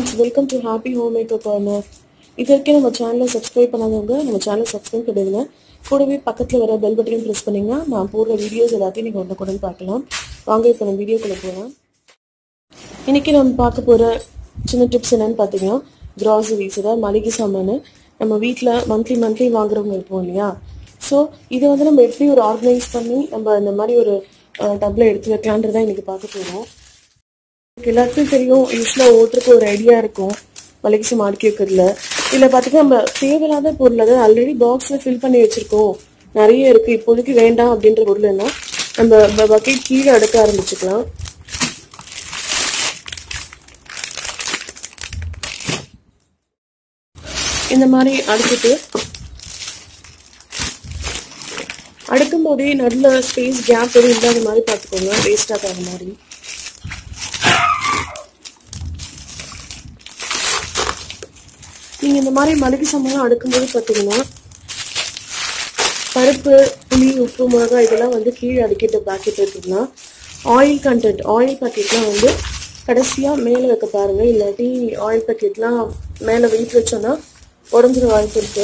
friends welcome to happy home maker corner இது வரைக்கும் நம்ம சேனலை சப்ஸ்கிரைப் பண்ணாதவங்க நம்ம சேனலை சப்ஸ்கிரைப் பண்ணிடுங்க கூடவே பக்கத்தில் வர பெல் பட்டனையும் ப்ரெஸ் பண்ணிங்கன்னா நான் போடுற வீடியோஸ் எல்லாத்தையும் நீங்கள் ஒன்று கூட பார்க்கலாம் வாங்க இப்போ நம்ம வீடியோக்குள்ளே போகலாம் இன்றைக்கி நம்ம பார்க்க போகிற சின்ன டிப்ஸ் என்னன்னு பார்த்தீங்கன்னா கிராசரிஸ் அதாவது மளிகை சாமான் நம்ம வீட்டில் மந்த்லி மந்த்லி வாங்குறவங்க இருப்போம் இல்லையா ஸோ இதை வந்து நம்ம எப்படி ஒரு ஆர்கனைஸ் பண்ணி நம்ம இந்த மாதிரி ஒரு டப்பில் எடுத்து வைக்கலான்றதான் இன்றைக்கி பார்க்க போகிறோம் எல்லாருக்கும் தெரியும் யூஸ்வலாக ஒவ்வொருத்தருக்கும் ஒரு ஐடியா இருக்கும் மளிகை சாமான் அடுக்கி வைக்கிறதுல இதில் பார்த்தீங்கன்னா நம்ம தேவையில்லாத பொருள் அதாவது ஆல்ரெடி பாக்ஸில் ஃபில் பண்ணி வச்சுருக்கோம் நிறைய இருக்குது இப்போதைக்கு வேண்டாம் அப்படின்ற பொருள்னா நம்ம பக்கெட் கீழே அடுக்க ஆரம்பிச்சுக்கலாம் இந்த மாதிரி அடுக்கிட்டு அடுக்கும் போதே நல்ல ஸ்பேஸ் கேப் எதுவும் இல்லாத மாதிரி பார்த்துக்கோங்க வேஸ்ட் ஆகாத மாதிரி நீங்கள் இந்த மாதிரி மளிகை சாமான் அடுக்கும்போது பார்த்தீங்கன்னா பருப்பு புளி உப்பு மிளகாய் இதெல்லாம் வந்து கீழே அடுக்கிட்டு பாக்கெட் எடுத்துக்கலாம் ஆயில் கண்டென்ட் ஆயில் பாக்கெட்லாம் வந்து கடைசியாக மேலே வைக்க பாருங்கள் இல்லாட்டி ஆயில் பாக்கெட்லாம் மேலே வெயிட் வச்சோன்னா உடஞ்சிட வாய்ப்பு இருக்கு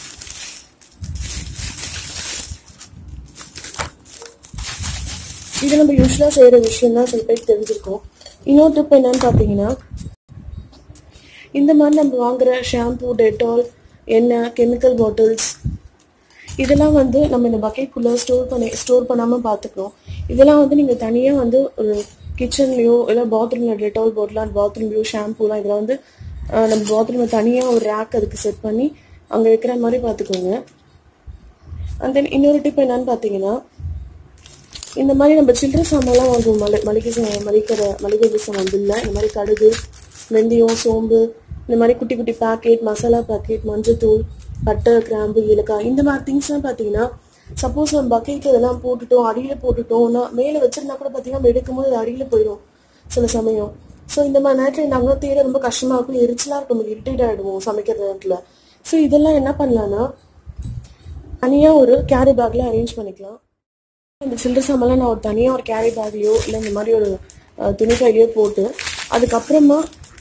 இது நம்ம யூஸ்வலாக செய்கிற விஷயம் தான் சில பேருக்கு தெரிஞ்சிருக்கோம் இன்னொரு டிப் என்னன்னு பார்த்தீங்கன்னா இந்த மாதிரி நம்ம வாங்குற ஷாம்பு டெட்டால் எண்ணெய் கெமிக்கல் பாட்டில்ஸ் இதெல்லாம் வந்து நம்ம இந்த பக்கெட்குள்ளே ஸ்டோர் பண்ணி ஸ்டோர் பண்ணாமல் பார்த்துக்கணும் இதெல்லாம் வந்து நீங்கள் தனியாக வந்து ஒரு கிச்சன்லேயோ இல்லை பாத்ரூமில் டெட்டால் பாட்டிலாம் பாத்ரூம்லையோ ஷாம்பூலாம் இதெல்லாம் வந்து நம்ம பாத்ரூமில் தனியாக ஒரு ரேக் அதுக்கு செட் பண்ணி அங்கே வைக்கிற மாதிரி பார்த்துக்கோங்க அண்ட் தென் இன்னொரு டிப் என்னன்னு பார்த்தீங்கன்னா இந்த மாதிரி நம்ம சில்லறை சாமான்லாம் வாங்குவோம் மளி மளிகை மளிகை மளிகை சாமான் பில்ல இந்த மாதிரி கடுகு வெந்தயம் சோம்பு இந்த மாதிரி குட்டி குட்டி பேக்கெட் மசாலா பேக்கெட் மஞ்சத்தூள் பட்டை கிராம்பு ஏலக்காய் இந்த மாதிரி திங்ஸ்லாம் பார்த்தீங்கன்னா சப்போஸ் நம்ம பக்கெட் இதெல்லாம் போட்டுட்டோம் அடியில் போட்டுட்டோம்னா மேலே வச்சிருந்தா கூட பார்த்தீங்கன்னா நம்ம எடுக்கும்போது அது அடியில் போயிடும் சில சமயம் ஸோ இந்த மாதிரி நேரத்தில் நாங்கள் தேட ரொம்ப கஷ்டமாக இருக்கும் எரிச்சலாக இருக்கும் இரிட்டேட் ஆகிடுவோம் சமைக்கிற நேரத்தில் ஸோ இதெல்லாம் என்ன பண்ணலான்னா தனியாக ஒரு கேரி பேக்கில் அரேஞ்ச் பண்ணிக்கலாம் இந்த சில்லறை சாமான்லாம் நான் ஒரு தனியாக ஒரு கேரி பேக்லேயோ இல்லை இந்த மாதிரி ஒரு துணிக்கையிலையோ போட்டு அதுக்கப்புறமா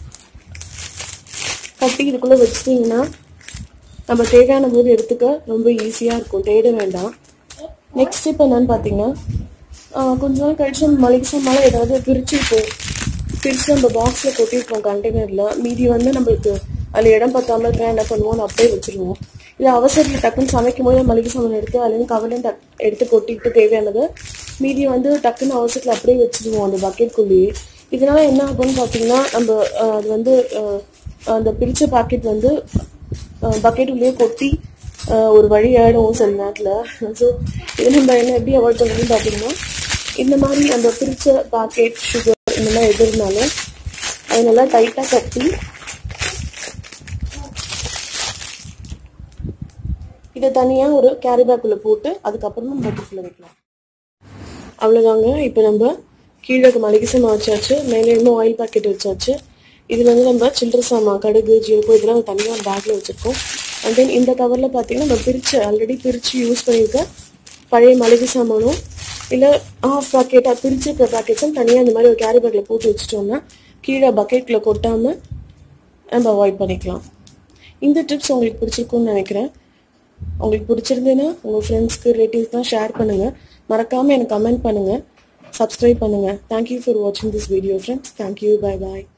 கட்டி இதுக்குள்ளே வச்சிட்டிங்கன்னா நம்ம தேவையான போது எடுத்துக்க ரொம்ப ஈஸியாக இருக்கும் தேட வேண்டாம் நெக்ஸ்ட் இப்போ என்னன்னு பார்த்தீங்கன்னா கொஞ்ச நாள் கழிச்சு நம்ம மளிகை சாமான் ஏதாவது பிரிச்சுருப்போம் பிரித்து நம்ம பாக்ஸில் கொட்டியிருப்போம் கண்டெய்னரில் மீதி வந்து நம்மளுக்கு அதில் இடம் பத்தாமல் இருக்க என்ன பண்ணுவோம் அப்படியே வச்சுருவோம் இல்லை அவசரத்தில் டக்குன்னு சமைக்கும் போது மளிகை சாமான் எடுத்து அதுலேருந்து கவலையும் டக் எடுத்து கொட்டிட்டு தேவையானது மீதி வந்து டக்குன்னு அவசரத்தில் அப்படியே வச்சுருவோம் அந்த பக்கெட்குள்ளேயே இதனால என்ன ஆகும்னு பார்த்தீங்கன்னா நம்ம அது வந்து அந்த பிரித்த பாக்கெட் வந்து பக்கெட் உள்ளே கொட்டி ஒரு வழி ஆகிடும் சில நேரத்தில் ஸோ இது நம்ம என்ன எப்படி அவாய்ட் பண்ணுறதுன்னு பார்த்தீங்கன்னா இந்த மாதிரி அந்த பிரித்த பாக்கெட் சுகர் இந்த மாதிரி எது இருந்தாலும் அதை நல்லா டைட்டாக கட்டி இதை தனியாக ஒரு கேரி பேக்குள்ளே போட்டு அதுக்கப்புறமா பக்கெட்டுக்குள்ளே வைக்கலாம் அவ்வளோதாங்க இப்போ நம்ம கீழே மளிகை சாமான் வச்சாச்சு மேலே இன்னும் ஆயில் பாக்கெட் வச்சாச்சு இதில் வந்து நம்ம சில்லறை சாமான் கடுகு ஜீரகம் இதெல்லாம் தனியாக பேக்கில் வச்சுருக்கோம் அண்ட் தென் இந்த கவரில் பார்த்தீங்கன்னா நம்ம பிரித்து ஆல்ரெடி பிரித்து யூஸ் பண்ணியிருக்க பழைய மளிகை சாமானும் இல்லை ஆஃப் பாக்கெட்டாக பிரிச்சிருக்கிற பேக்கெட்ஸும் தனியாக இந்த மாதிரி ஒரு கேரி பேக்கில் போட்டு வச்சுட்டோம்னா கீழே பக்கெட்டில் கொட்டாமல் நம்ம அவாய்ட் பண்ணிக்கலாம் இந்த டிப்ஸ் உங்களுக்கு பிடிச்சிருக்குன்னு நினைக்கிறேன் உங்களுக்கு பிடிச்சிருந்ததுன்னா உங்கள் ஃப்ரெண்ட்ஸ்க்கு ரிலேட்டிவ்ஸ்லாம் ஷேர் பண்ணுங்கள் மறக்காமல் எனக்கு கமெண்ட் பண்ணுங்கள் சப்ஸ்கிரைப் பண்ணுங்கள் தேங்க்யூ ஃபார் வாட்சிங் this video friends thank you bye bye